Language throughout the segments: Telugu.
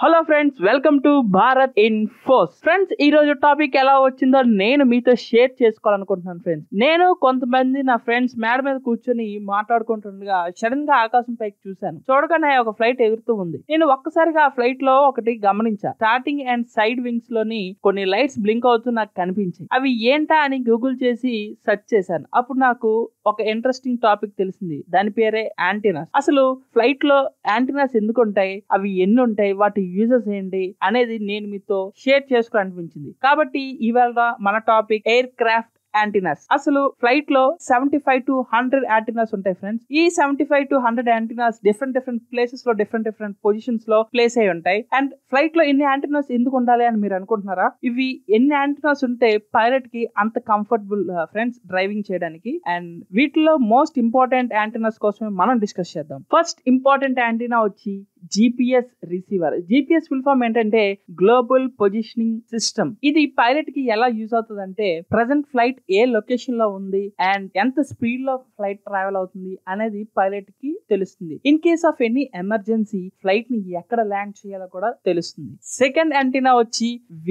hello friends welcome to Bharat in force friends ఈ రోజు టాపిక్ ఎలా వచ్చిందో నేను మీతో షేర్ చేసుకోవాలనుకుంటున్నాను ఫ్రెండ్స్ నేను కొంతమంది నా ఫ్రెండ్స్ మేడ మీద కూర్చొని మాట్లాడుకుంటుండగా సడన్ గా ఆకాశం పైకి చూశాను చూడగానే ఒక ఫ్లైట్ ఎగురుతూ ఉంది నేను ఒక్కసారిగా ఆ ఫ్లైట్ లో ఒకటి గమనించా స్టార్టింగ్ అండ్ సైడ్ వింగ్స్ లోని కొన్ని లైట్స్ బ్లింక్ అవుతూ నాకు కనిపించాయి అవి ఏంటా అని గూగుల్ చేసి సెర్చ్ చేశాను అప్పుడు నాకు ఒక ఇంట్రెస్టింగ్ టాపిక్ తెలిసింది దాని పేరే యాంటీనాస్ అసలు ఫ్లైట్ లో యాంటీనాస్ ఎందుకు ఉంటాయి అవి ఎన్ని ఉంటాయి వాటి యూజెస్ ఏంటి అనేది నేను మీతో షేర్ చేసుకోవాలనిపించింది కాబట్టి ఇవాళ మన టాపిక్ ఎయిర్ క్రాఫ్ట్ యాంటీనాస్ అసలు ఫ్లైట్ లో seventy five to hundred antennas ఉంటాయి ఫ్రెండ్స్ ఈ seventy five to hundred antennas different different places లో డిఫరెంట్ డిఫరెంట్ పొజిషన్స్ లో ప్లేస్ అయి ఉంటాయి అండ్ ఫ్లైట్ లో ఎన్ని యాంటీనాస్ ఎందుకు ఉండాలి అని మీరు అనుకుంటున్నారా ఇవి ఎన్ని యాంటీనాస్ ఉంటే పైలట్ కి అంత కంఫర్టబుల్ ఫ్రెండ్స్ డ్రైవింగ్ చేయడానికి అండ్ వీటిలో మోస్ట్ ఇంపార్టెంట్ యాంటీనాస్ కోసమే మనం డిస్కస్ చేద్దాం ఫస్ట్ ఇంపార్టెంట్ యాంటీనా వచ్చి GPS receiver GPS full form ఏంటంటే గ్లోబల్ పొజిషనింగ్ సిస్టమ్ ఇది పైలట్ కి ఎలా యూజ్ అవుతుంది అంటే ప్రజెంట్ ఫ్లైట్ ఏ లొకేషన్ లో ఉంది అండ్ ఎంత స్పీడ్ లో ఫ్లైట్ ట్రావెల్ అవుతుంది అనేది పైలట్ కి తెలుస్తుంది in case of any emergency flight ని ఎక్కడ ల్యాండ్ చేయాలో కూడా తెలుస్తుంది సెకండ్ యాంటీనా వచ్చి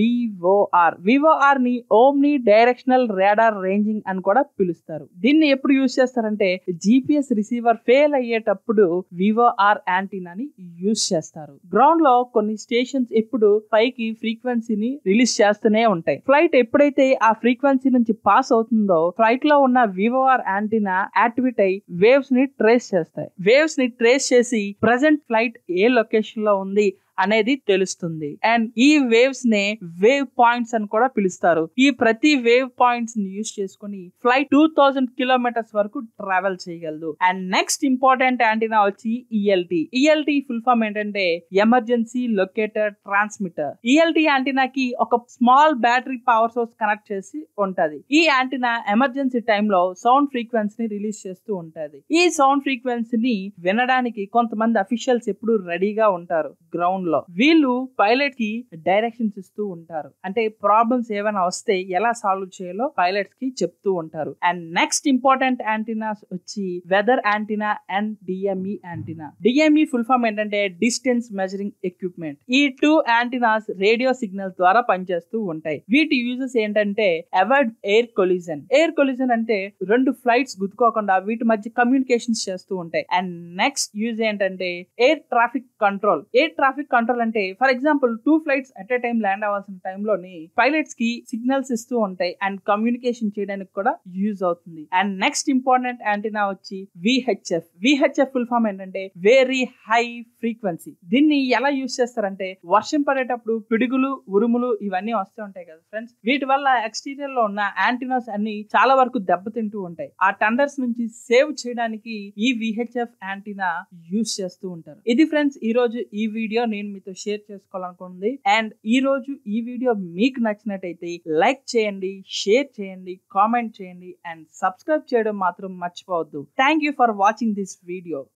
విఓఆర్ విఓఆర్ ని ఓమ్ని డైరెక్షనల్ రాడార్ రేంజింగ్ అని కూడా పిలుస్తారు దీన్ని ఎప్పుడు యూజ్ చేస్తారంటే జిపిఎస్ రిసీవర్ ఫెయిల్ అయ్యేటప్పుడు విఓఆర్ యాంటీనాని యూజ్ చేస్తారు గ్రౌండ్ లో కొన్ని స్టేషన్స్ ఎప్పుడు పైకి ఫ్రీక్వెన్సీని రిలీజ్ చేస్తూనే ఉంటాయి ఫ్లైట్ ఎప్పుడైతే ఆ ఫ్రీక్వెన్సీ నుంచి పాస్ అవుతుందో ఫ్లైట్ లో ఉన్న వివోఆర్ యాంటీనా యాక్టివేట్ అయి వేవ్స్ ని ట్రేస్ చేస్తాయి వేవ్స్ ని ట్రేస్ చేసి ప్రజెంట్ ఫ్లైట్ ఏ లొకేషన్ లో ఉంది అనేది తెలుస్తుంది అండ్ ఈ వేవ్స్ నే వేవ్ పాయింట్స్ అని కూడా పిలుస్తారు ఈ ప్రతి వేవ్ పాయింట్స్ ని యూజ్ చేసుకుని ఫ్లైట్ టూ థౌజండ్ కిలోమీటర్స్ వరకు ట్రావెల్ చేయగలదు అండ్ నెక్స్ట్ ఇంపార్టెంట్ యాంటీనా వచ్చి ఈఎల్టీ ఈఎల్టీ ఫుల్ ఫామ్ ఏంటంటే ఎమర్జెన్సీ లొకేటర్ ట్రాన్స్మిటర్ ఈఎల్టీ యాంటీనాకి ఒక small battery power source connect చేసి ఉంటది ఈ యాంటీనా ఎమర్జెన్సీ టైంలో సౌండ్ ఫ్రీక్వెన్సీని రిలీజ్ చేస్తూ ఉంటది ఈ సౌండ్ ఫ్రీక్వెన్సీని వినడానికి కొంతమంది అఫీషియల్స్ ఎప్పుడు రెడీగా ఉంటారు గ్రౌండ్ లో వీళ్ళు పైలట్ కి డైరెక్షన్స్ ఇస్తూ ఉంటారు అంటే ప్రాబ్లమ్స్ ఏమైనా వస్తే ఎలా సాల్వ్ చేయాలో పైలట్స్ కి చెప్తూ ఉంటారు అండ్ నెక్స్ట్ ఇంపార్టెంట్ యాంటీనాస్ వచ్చి weather antenna and DME antenna DME full form ఏంటంటే డిస్టెన్స్ మెజరింగ్ ఎక్విప్మెంట్ ఈ టూ యాంటీనాస్ రేడియో సిగ్నల్స్ ద్వారా పనిచేస్తూ ఉంటాయి వీటి యూజెస్ ఏంటంటే avoid air collision air collision అంటే రెండు ఫ్లైట్స్ గుద్దుకోకుండా వీటి మధ్య కమ్యూనికేషన్స్ చేస్తూ ఉంటాయి అండ్ నెక్స్ట్ యూజ్ ఏంటంటే air traffic control air traffic control అంటే for example two flights at a time land అవ్వాల్సిన టైంలోని పైలట్స్ కి సిగ్నల్స్ ఇస్తూ ఉంటాయి అండ్ కమ్యూనికేషన్ చేయడానికి కూడా యూజ్ అవుతుంది అండ్ నెక్స్ట్ ఇంపార్టెంట్ యాంటీనా వచ్చి విహెచ్ఎఫ్ విహెచ్ఎఫ్ ఫుల్ ఫామ్ ఏంటంటే వెరీ హై ఫ్రీక్వెన్సీ దీన్ని ఎలా యూజ్ చేస్తారంటే వర్షం పడేటప్పుడు పిడుగులు ఉరుములు ఇవన్నీ వస్తూ ఉంటాయి కదా ఫ్రెండ్స్ వీటి వల్ల ఎక్స్టీరియర్ లో ఉన్న యాంటీనాస్ అన్ని చాలా వరకు దెబ్బతింటూ ఉంటాయి ఆ టండర్స్ నుంచి సేవ్ చేయడానికి ఈ విహెచ్ఎఫ్ యాంటీనా యూజ్ చేస్తూ ఉంటారు ఇది ఫ్రెండ్స్ ఈ రోజు ఈ వీడియో నేను మీతో షేర్ చేసుకోవాలనుకుంది అండ్ ఈ రోజు ఈ వీడియో మీకు నచ్చినట్టయితే లైక్ చేయండి షేర్ చేయండి కామెంట్ చేయండి అండ్ సబ్స్క్రైబ్ చేయడం మాత్రం మర్చిపోవద్దు thank you for watching this video